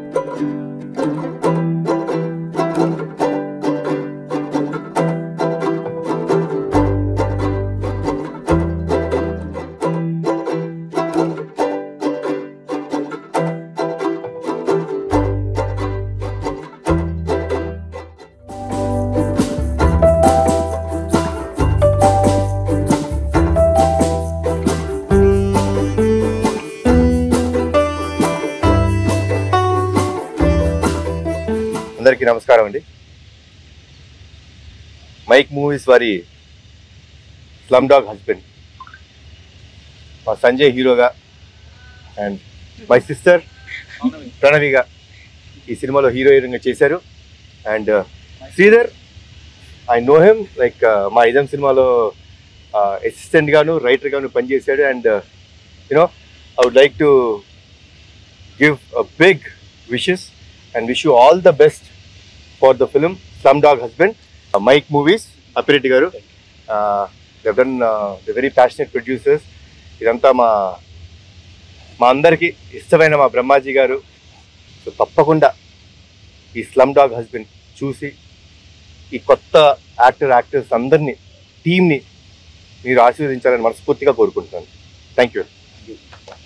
అందరికీ నమస్కారం అండి మైక్ మూవీస్ వారి స్లమ్ డాగ్ హస్బెండ్ మా సంజయ్ హీరోగా అండ్ మై సిస్టర్ ప్రణవిగా ఈ సినిమాలో హీరోయిన్గా చేశారు and Sridhar I know him like మా ఇదం సినిమాలో అసిస్టెంట్ గాను రైటర్ గాను పనిచేశాడు and you know I would like to give big wishes and wish you all the best for the film Slum Dog Husband Mike Movies Appireddy గారు done the very passionate producers ఇదంతా మా మా అందరికీ ఇష్టమైన మా బ్రహ్మాజీ గారు సో తప్పకుండా ఈ స్లమ్ డాగ్ హస్బెండ్ చూసి ఈ కొత్త యాక్టర్ యాక్టర్స్ అందరినీ టీంని మీరు ఆశీర్వదించాలని మనస్ఫూర్తిగా కోరుకుంటున్నాను థ్యాంక్ యూ